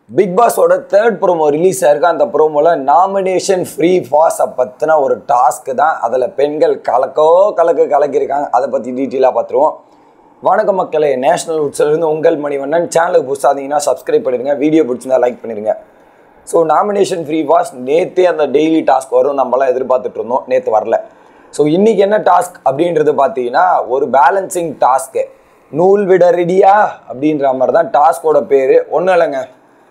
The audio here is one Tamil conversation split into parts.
பிக் பாஸோட தேர்ட் ப்ரோமோ ரிலீஸ் ஆயிருக்கு அந்த ப்ரோமோல நாமினேஷன் ஃப்ரீ பாஸை பற்றின ஒரு டாஸ்க்கு தான் அதில் பெண்கள் கலக்கோ கலக்கு கலக்கியிருக்காங்க அதை பற்றி டீட்டெயிலாக பார்த்துருவோம் வணக்கம் மக்களே நேஷனல் உட்ஸ்லேருந்து உங்கள் மணிவண்ணன் சேனலுக்கு புதுசாக இருந்தீங்கன்னா சப்ஸ்கிரைப் பண்ணிடுங்க வீடியோ பிடிச்சிருந்தா லைக் பண்ணிடுங்க ஸோ நாமினேஷன் ஃப்ரீ பாஸ் நேற்றே அந்த டெய்லி டாஸ்க் வரும் நம்மலாம் எதிர்பார்த்துட்டு இருந்தோம் நேற்று வரல ஸோ இன்றைக்கி என்ன டாஸ்க் அப்படின்றது பார்த்தீங்கன்னா ஒரு பேலன்சிங் டாஸ்க்கு நூல் விட ரெடியா அப்படின்ற மாதிரி தான் டாஸ்கோட பேர் ஒன்றும் இல்லைங்க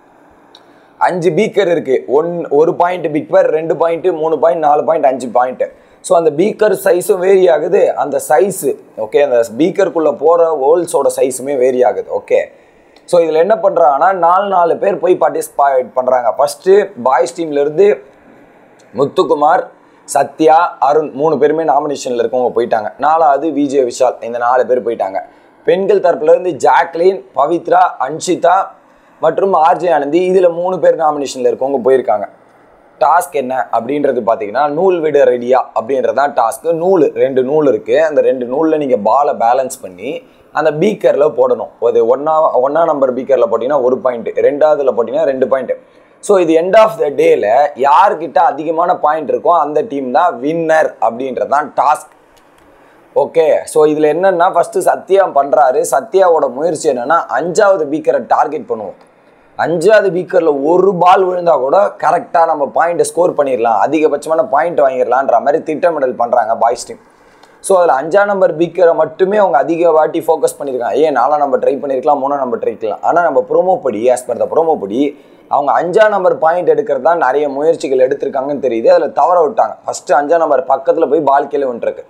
அஞ்சு பீக்கர் இருக்கு ஒன் ஒரு பாயிண்ட் பீக்கர் ரெண்டு பாயிண்ட் மூணு பாயிண்ட் நாலு பாயிண்ட் அஞ்சு பாயிண்ட் ஸோ அந்த பீக்கர் சைஸும் வேரி ஆகுது அந்த சைஸு ஓகே அந்த பீக்கருக்குள்ளே போகிற ஹோல்ஸோட சைஸுமே வேரி ஆகுது ஓகே ஸோ இதில் என்ன பண்ணுறாங்கன்னா நாலு நாலு பேர் போய் பார்ட்டிசிபேட் பண்ணுறாங்க ஃபஸ்ட்டு பாய்ஸ் டீம்லேருந்து முத்துக்குமார் சத்யா அருண் மூணு பேருமே நாமினேஷனில் இருக்கவங்க போயிட்டாங்க நாலாவது விஜய் விஷால் இந்த நாலு பேர் போயிட்டாங்க பெண்கள் தரப்புலேருந்து ஜாக்லின் பவித்ரா அன்ஷிதா மற்றும் ஆர்ஜே ஆனந்தி இதில் மூணு பேர் நாமினேஷனில் இருக்கவங்க போயிருக்காங்க டாஸ்க் என்ன அப்படின்றது பார்த்தீங்கன்னா நூல் விட ரெடியா அப்படின்றது தான் டாஸ்க்கு நூல் ரெண்டு நூல் இருக்குது அந்த ரெண்டு நூலில் நீங்கள் பாலை பேலன்ஸ் பண்ணி அந்த பீக்கரில் போடணும் அது ஒன்றா ஒன்றா நம்பர் பீக்கரில் போட்டிங்கன்னா ஒரு பாயிண்ட் ரெண்டாவதுல போட்டிங்கன்னா ரெண்டு பாயிண்ட் ஸோ இது எண்ட் ஆஃப் த டேல யார்கிட்ட அதிகமான பாயிண்ட் இருக்கோ அந்த டீம் தான் வின்னர் அப்படின்றது தான் டாஸ்க் ஓகே ஸோ இதில் என்னென்னா ஃபஸ்ட்டு சத்யா பண்ணுறாரு சத்யாவோட முயற்சி என்னென்னா அஞ்சாவது பீக்கரை டார்கெட் பண்ணுவோம் அஞ்சாவது பீக்கரில் ஒரு பால் விழுந்தால் கூட கரெக்டாக நம்ம பாயிண்ட்டை ஸ்கோர் பண்ணிடலாம் அதிகபட்சமான பாயிண்ட் வாங்கிடலான்ற மாதிரி திட்டமிடல் பண்ணுறாங்க பாய்ஸ் டீம் ஸோ அதில் அஞ்சாம் நம்பர் பீக்கரை மட்டுமே அவங்க அதிக வாட்டி ஃபோக்கஸ் பண்ணியிருக்காங்க ஏன் நாலாம் நம்பர் ட்ரை பண்ணியிருக்கலாம் மூணாம் நம்பர் ட்ரை பண்ணலாம் ஆனால் நம்ம ப்ரோமோ படி ஆஸ் பர் த ப்ரோமோ படி அவங்க அஞ்சாம் நம்பர் பாயிண்ட் எடுக்கிறது தான் நிறைய முயற்சிகள் எடுத்திருக்காங்கன்னு தெரியுது அதில் தவற விட்டாங்க ஃபஸ்ட்டு அஞ்சாம் நம்பர் பக்கத்தில் போய் பால் கீழே வந்துருக்கு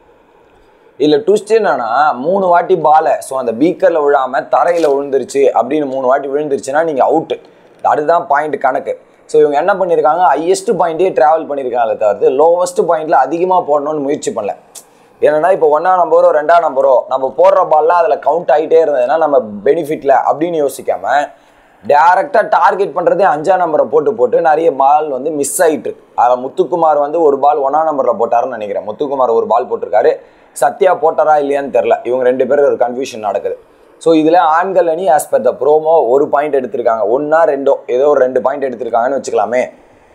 இதில் ட்விஸ்ட் என்னன்னா மூணு வாட்டி பாலை ஸோ அந்த பீக்கரில் விழாமல் தரையில் விழுந்துருச்சு அப்படின்னு மூணு வாட்டி விழுந்துருச்சுன்னா நீங்கள் அவுட்டு அதுதான் பாயிண்ட் கணக்கு ஸோ இவங்க என்ன பண்ணியிருக்காங்க ஹையஸ்ட் பாயிண்ட்டே ட்ராவல் பண்ணியிருக்காங்களே தவிர்த்து லோவஸ்ட் பாயிண்டில் அதிகமாக போடணும்னு முயற்சி பண்ணல ஏன்னா இப்போ ஒன்றாம் நம்பரோ ரெண்டாம் நம்பரோ நம்ம போடுற பால்லாம் அதில் கவுண்ட் ஆகிட்டே இருந்ததுன்னா நம்ம பெனிஃபிட்டில் அப்படின்னு யோசிக்காமல் டேரெக்டாக டார்கெட் பண்ணுறதே அஞ்சாம் நம்பரை போட்டு போட்டு நிறைய பால் வந்து மிஸ் ஆகிட்டு இருக்கு அதில் முத்துக்குமார் வந்து ஒரு பால் ஒன்றாம் நம்பரில் போட்டாருன்னு நினைக்கிறேன் முத்துக்குமார் ஒரு பால் போட்டிருக்காரு சத்யா போட்டாரா இல்லையான்னு தெரில இவங்க ரெண்டு பேரும் ஒரு கன்ஃபியூஷன் நடக்குது ஸோ இதில் ஆண்கள் அணி ஆஸ் பர் த ப்ரோமோ ஒரு பாயிண்ட் எடுத்திருக்காங்க ஒன்றா ரெண்டோ ஏதோ ஒரு ரெண்டு பாயிண்ட் எடுத்திருக்காங்கன்னு வச்சுக்கலாமே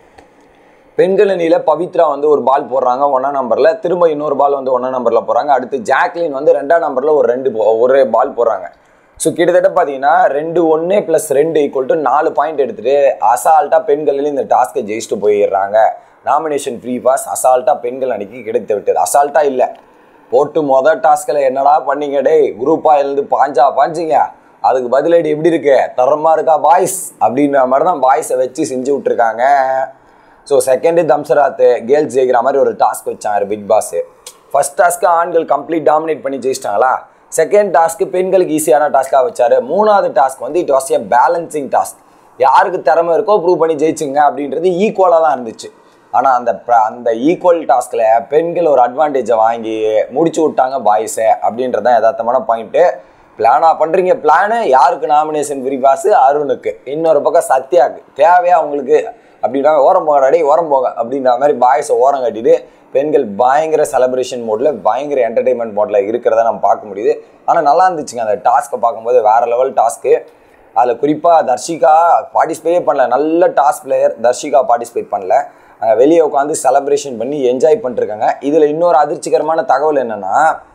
பெண்கள் அணியில் பவித்ரா வந்து ஒரு பால் போடுறாங்க ஒன்றா நம்பரில் திரும்ப இன்னொரு பால் வந்து ஒன்றா நம்பரில் போடுறாங்க அடுத்து ஜாக்லின் வந்து ரெண்டாம் நம்பரில் ஒரு ரெண்டு ஒரு பால் போடுறாங்க ஸோ கிட்டத்தட்ட பார்த்தீங்கன்னா ரெண்டு ஒன்று ப்ளஸ் ரெண்டு ஈக்குவல் டு நாலு பாயிண்ட் எடுத்துகிட்டு அசால்ட்டாக பெண்களில் இந்த டாஸ்க்கை ஜெயிச்சுட்டு போயிடுறாங்க நாமினேஷன் ஃப்ரீ பாஸ் அசால்ட்டாக பெண்கள் அணிக்கு கிடைத்து விட்டது அசால்ட்டாக இல்லை போட்டு மொதல் டாஸ்கில் என்னடா பண்ணீங்க டேய் குரூப்பாக இருந்து பாஞ்சா பாஞ்சிங்க அதுக்கு பதிலடி எப்படி இருக்கு தரமாக இருக்கா பாய்ஸ் அப்படின்ற மாதிரி தான் பாய்ஸை வச்சு செஞ்சு விட்ருக்காங்க ஸோ செகண்டு தம்சராத்து கேர்ள்ஸ் ஜெயிக்கிற மாதிரி ஒரு டாஸ்க் வச்சாங்க பிக் பாஸ் ஃபர்ஸ்ட் டாஸ்க்கு ஆண்கள் கம்ப்ளீட் டாமினேட் பண்ணி ஜெயிச்சிட்டாங்களா செகண்ட் டாஸ்க்கு பெண்களுக்கு ஈஸியான டாஸ்க்காக வச்சாரு மூணாவது டாஸ்க் வந்து it was a balancing task யாருக்கு திறமை இருக்கோ ப்ரூவ் பண்ணி ஜெயிச்சுங்க அப்படின்றது ஈக்குவலாக தான் இருந்துச்சு ஆனால் அந்த அந்த ஈக்குவல் டாஸ்கில் பெண்கள் ஒரு அட்வான்டேஜை வாங்கி முடிச்சு விட்டாங்க பாய்ஸை அப்படின்றது தான் யதார்த்தமான பாயிண்ட்டு பிளானாக பண்ணுறீங்க பிளானு யாருக்கு நாமினேஷன் ஃப்ரீ பாஸ் அருணுக்கு இன்னொரு பக்கம் சத்யாவுக்கு தேவையா அவங்களுக்கு அப்படின்னா ஓரம் போக ரெடி ஓரம் போக அப்படின்ற மாதிரி பாய்ஸை ஓரம் கட்டிட்டு பெண்கள் பயங்கர செலிப்ரேஷன் மோடில் பயங்கர என்டர்டைன்மெண்ட் மோடில் இருக்கிறத நம்ம பார்க்க முடியுது ஆனால் நல்லா இருந்துச்சுங்க அந்த டாஸ்க்கை பார்க்கும்போது வேறு லெவல் டாஸ்க்கு அதில் குறிப்பாக தர்ஷிகா பார்ட்டிசிபேட்டே பண்ணல நல்ல டாஸ்க் பிளேயர் தர்ஷிகா பார்ட்டிசிபேட் பண்ணல வெளியே உட்காந்து செலப்ரேஷன் பண்ணி என்ஜாய் பண்ணிருக்காங்க இதில் இன்னொரு அதிர்ச்சிகரமான தகவல் என்னென்னா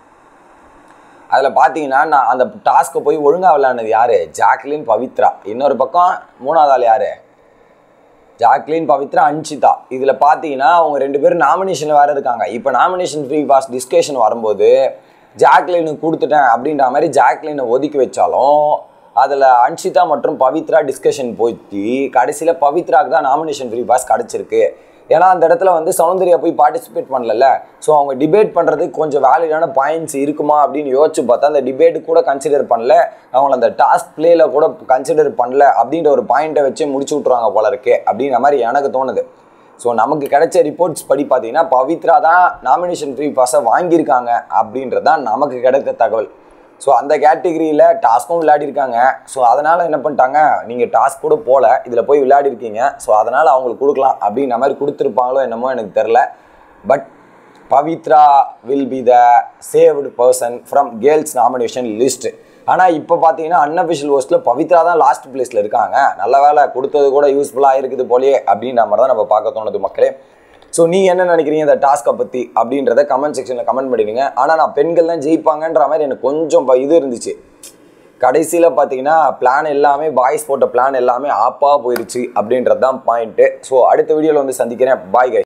அதில் பார்த்தீங்கன்னா நான் அந்த டாஸ்க்கை போய் ஒழுங்காக விளையாடுனது யார் ஜாக்லின் பவித்ரா இன்னொரு பக்கம் மூணாவது ஆள் யார் ஜாக்லின் பவித்ரா அன்ஷிதா இதில் பார்த்தீங்கன்னா அவங்க ரெண்டு பேரும் நாமினேஷனில் வேறு இருக்காங்க இப்போ நாமினேஷன் ஃப்ரீ பாஸ் டிஸ்கஷன் வரும்போது ஜாக்லினுக்கு கொடுத்துட்டேன் அப்படின்ற மாதிரி ஜாக்லினை ஒதுக்கி வச்சாலும் அதில் அன்ஷிதா மற்றும் பவித்ரா டிஸ்கஷன் போயிட்டு கடைசியில் பவித்ராக்கு தான் நாமினேஷன் ஃப்ரீ பாஸ் கிடச்சிருக்கு ஏன்னா அந்த இடத்துல வந்து சௌந்தர்யா போய் பார்ட்டிசிபேட் பண்ணல ஸோ அவங்க டிபேட் பண்ணுறதுக்கு கொஞ்சம் வேலிடான பாயிண்ட்ஸ் இருக்குமா அப்படின்னு யோசிச்சு பார்த்தா அந்த டிபேட்டு கூட கன்சிடர் பண்ணல அவங்கள அந்த டாஸ்க் பிளேல கூட கன்சிடர் பண்ணல அப்படின்ற ஒரு பாயிண்ட்டை வச்சு முடிச்சு விட்ருவாங்க போல இருக்கு அப்படின்ற மாதிரி எனக்கு தோணுது ஸோ நமக்கு கிடைச்ச ரிப்போர்ட்ஸ் படி பார்த்தீங்கன்னா பவித்ரா தான் நாமினேஷன் ஃப்ரீ பாஸை வாங்கியிருக்காங்க அப்படின்றது தான் நமக்கு கிடைத்த தகவல் ஸோ அந்த கேட்டகிரியில் டாஸ்க்கும் விளையாடிருக்காங்க ஸோ அதனால் என்ன பண்ணிட்டாங்க நீங்கள் டாஸ்க் கூட போகல இதில் போய் விளையாடிருக்கீங்க ஸோ அதனால் அவங்களுக்கு கொடுக்கலாம் அப்படின்ற மாதிரி கொடுத்துருப்பாங்களோ என்னமோ எனக்கு தெரில but Pavithra will be the saved person from girls nomination list ஆனால் இப்போ பார்த்தீங்கன்னா அன்அஃபிஷியல் ஹோஸ்ட்டில் பவித்ரா தான் லாஸ்ட் பிளேஸில் இருக்காங்க நல்ல வேலை கொடுத்தது கூட யூஸ்ஃபுல்லாக இருக்குது போலயே அப்படின்ற மாதிரி தான் நம்ம பார்க்க தோணுது மக்களே ஸோ நீங்கள் என்ன நினைக்கிறீங்க இந்த டாஸ்க்கை பற்றி அப்படின்றத கமெண்ட் செக்ஷனில் கமெண்ட் பண்ணிடுங்க ஆனால் நான் பெண்கள் தான் ஜெயிப்பாங்கன்ற மாதிரி எனக்கு கொஞ்சம் ப- இது இருந்துச்சு கடைசியில் பார்த்தீங்கன்னா பிளான் எல்லாமே பாய்ஸ் போட்ட பிளான் எல்லாமே ஆப்பாக போயிருச்சு அப்படின்றது தான் பாயிண்ட்டு ஸோ அடுத்த வீடியோவில் வந்து சந்திக்கிறேன் பாய் கை